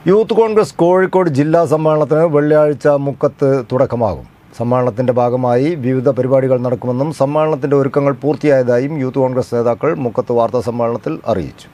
youth Congress Kozhikode ജില്ലാ സമ്മേളനത്തിന് വെള്ളിയാഴ്ച മുക്കത്ത് തുടക്കമാകും സമ്മേളനത്തിന്റെ ഭാഗമായി വിവിധ പരിപാടികൾ നടക്കുമെന്നും സമ്മേളനത്തിന്റെ ഒരുക്കങ്ങൾ പൂർത്തിയായതായും യൂത്ത് കോൺഗ്രസ് നേതാക്കൾ മുക്കത്ത് വാർത്താ സമ്മേളനത്തിൽ അറിയിച്ചു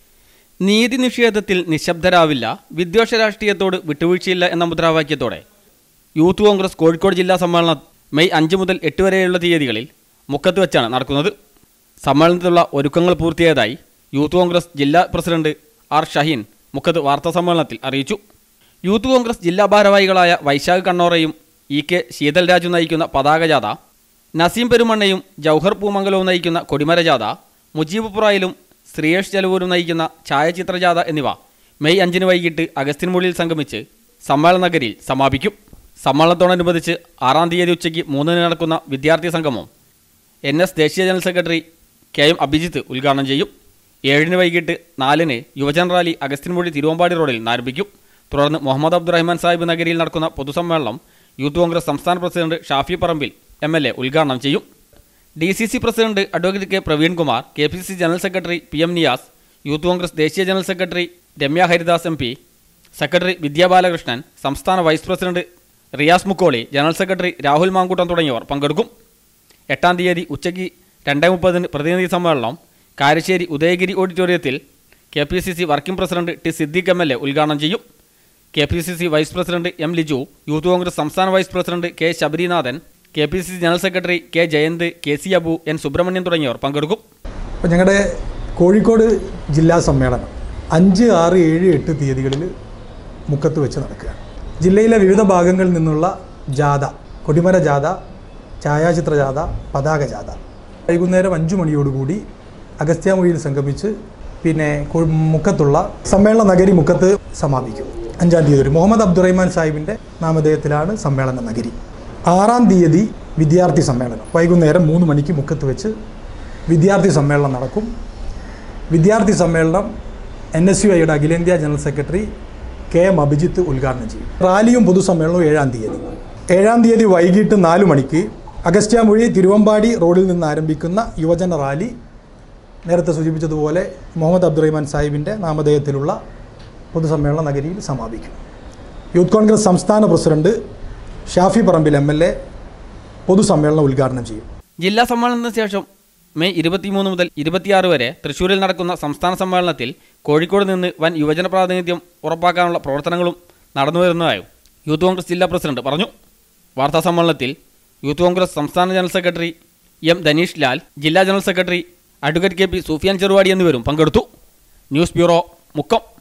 നീതി നിഷേധത്തിൽ നിശബ്ദരാവില്ല വിദ്വേഷ രാഷ്ട്രീയത്തോട് വിട്ടുവീഴ്ചയില്ല എന്ന മുദ്രാവാക്യത്തോടെ യൂത്ത് കോൺഗ്രസ് കോഴിക്കോട് ജില്ലാ സമ്മേളനം മെയ് അഞ്ച് മുതൽ എട്ട് വരെയുള്ള തീയതികളിൽ മുക്കത്ത് വെച്ചാണ് നടക്കുന്നത് സമ്മേളനത്തിലുള്ള ഒരുക്കങ്ങൾ പൂർത്തിയായതായി യൂത്ത് കോൺഗ്രസ് ജില്ലാ പ്രസിഡന്റ് ആർ ഷഹീൻ മുക്കത്ത് വാർത്താ സമ്മേളനത്തിൽ അറിയിച്ചു യൂത്ത് കോൺഗ്രസ് ജില്ലാ ഭാരവാഹികളായ വൈശാഖ് കണ്ണോറയും ഇ കെ ശീതൽ രാജു നയിക്കുന്ന പതാക ജാഥ നസീം പെരുമണ്ണയും ജൗഹർ പൂമംഗലവും നയിക്കുന്ന കൊടിമര ജാഥ മുജീബ് പുറായിലും ശ്രീയേഷ് ചെലവൂരും നയിക്കുന്ന ഛായാചിത്ര ജാഥ എന്നിവ മെയ് അഞ്ചിന് വൈകിട്ട് അഗസ്ത്യൻമുള്ളിൽ സംഗമിച്ച് സമ്മേളന നഗരിയിൽ സമാപിക്കും സമ്മേളനത്തോടനുബന്ധിച്ച് ആറാം തീയതി ഉച്ചയ്ക്ക് മൂന്നിന് നടക്കുന്ന വിദ്യാർത്ഥി സംഗമം എൻ എസ് ദേശീയ general secretary K M Abhijith ഉദ്ഘാടനം ചെയ്യും ഏഴിന് വൈകിട്ട് നാലിന് യുവജന റാലി അഗസ്ത്യൻമുഴി തിരുവമ്പാടി റോഡിൽ നിന്ന് ആരംഭിക്കും തുടർന്ന് മുഹമ്മദ് അബ്ദുറഹ്മാൻ സാഹിബ് നഗരിയിൽ നടക്കുന്ന പൊതുസമ്മേളനം യൂത്ത് കോൺഗ്രസ് സംസ്ഥാന president Shafi Parambil M L A ഉദ്ഘാടനം ചെയ്യും D C C president advocate K Praveenkumar K P C general secretary P M Niyas Youth Congress ദേശീയ general secretary Ramya Haridas M P secretary Vidya Balakrishnan സംസ്ഥാന vice president Riyas Mukkoli general secretary Rahul Mankoottam തുടങ്ങിയവർ പങ്കെടുക്കും എട്ടാം തീയതി ഉച്ചയ്ക്ക് രണ്ടേ മുപ്പതിന് പ്രതിനിധി സമ്മേളനം കാരശ്ശേരി ഉദയഗിരി ഓഡിറ്റോറിയത്തിൽ K P C C working president T Siddique M L A ഉദ്ഘാടനം ചെയ്യും K P C C vice president M Liju Youth Congress സംസ്ഥാന vice president K Sabarinathan K P C C general secretary K Jayanth K C Abu N Subrahmanyan തുടങ്ങിയവർ പങ്കെടുക്കും അപ്പോൾ ഞങ്ങളുടെ കോഴിക്കോട് ജില്ലാ സമ്മേളനം അഞ്ച് ആറ് ഏഴ് എട്ട് തീയതികളിൽ മുക്കത്ത് വെച്ച് നടക്കുകയാണ് ജില്ലയിലെ വിവിധ ഭാഗങ്ങളിൽ നിന്നുള്ള ജാഥ കൊടിമര ജാഥ ഛായാചിത്ര ജാഥ പതാക ജാഥ വൈകുന്നേരം അഞ്ചു മണിയോടുകൂടി അഗസ്ത്യാമൊഴിയിൽ സംഗമിച്ച് പിന്നെ കൊ- മുക്കത്തുള്ള സമ്മേളന നഗരി മുക്കത്ത് സമാപിക്കും അഞ്ചാം തീയതി ഒരു മുഹമ്മദ് അബ്ദുറഹ്മാൻ സാഹിബിൻ്റെ നാമധേയത്തിലാണ് സമ്മേളന നഗരി ആറാം തീയതി വിദ്യാർത്ഥി സമ്മേളനം വൈകുന്നേരം മൂന്ന് മണിക്ക് മുക്കത്ത് വെച്ച് വിദ്യാർത്ഥി സമ്മേളനം നടക്കും വിദ്യാർത്ഥി സമ്മേളനം എൻ എസ് യു ഐയുടെ അഖിലേന്ത്യാ general secretary K M Abhijith ഉദ്ഘാടനം ചെയ്യും റാലിയും പൊതുസമ്മേളനവും ഏഴാം തീയതി ഏഴാം തീയതി വൈകിട്ട് നാല് മണിക്ക് അഗസ്ത്യാമൊഴി തിരുവമ്പാടി റോഡിൽ നിന്ന് ആരംഭിക്കുന്ന യുവജന റാലി നേരത്തെ സൂചിപ്പിച്ചതുപോലെ മുഹമ്മദ് അബ്ദുറഹ്മാൻ സാഹിബിൻ്റെ നാമധേയത്തിലുള്ള പൊതുസമ്മേളന നഗരിയിൽ സമാപിക്കും യൂത്ത് കോൺഗ്രസ് സംസ്ഥാന president Shafi Parambil M L A പൊതുസമ്മേളനം ഉദ്ഘാടനം ചെയ്യും ജില്ലാ സമ്മേളനത്തിന് ശേഷം മെയ് ഇരുപത്തിമൂന്ന് മുതൽ ഇരുപത്തിയാറ് വരെ തൃശ്ശൂരിൽ നടക്കുന്ന സംസ്ഥാന സമ്മേളനത്തിൽ കോഴിക്കോട് നിന്ന് വൻ യുവജന പ്രാതിനിധ്യം ഉറപ്പാക്കാനുള്ള പ്രവർത്തനങ്ങളും നടന്നുവരുന്നതായും യൂത്ത് കോൺഗ്രസ് ജില്ലാ പ്രസിഡന്റ് പറഞ്ഞു വാർത്താ സമ്മേളനത്തിൽ യൂത്ത് കോൺഗ്രസ് സംസ്ഥാന general secretary M Dhaneesh Lal ജില്ലാ general secretary advocate K P Sufiyan Cheruvadi എന്നിവരും പങ്കെടുത്തു ന്യൂസ് ബ്യൂറോ മുക്കം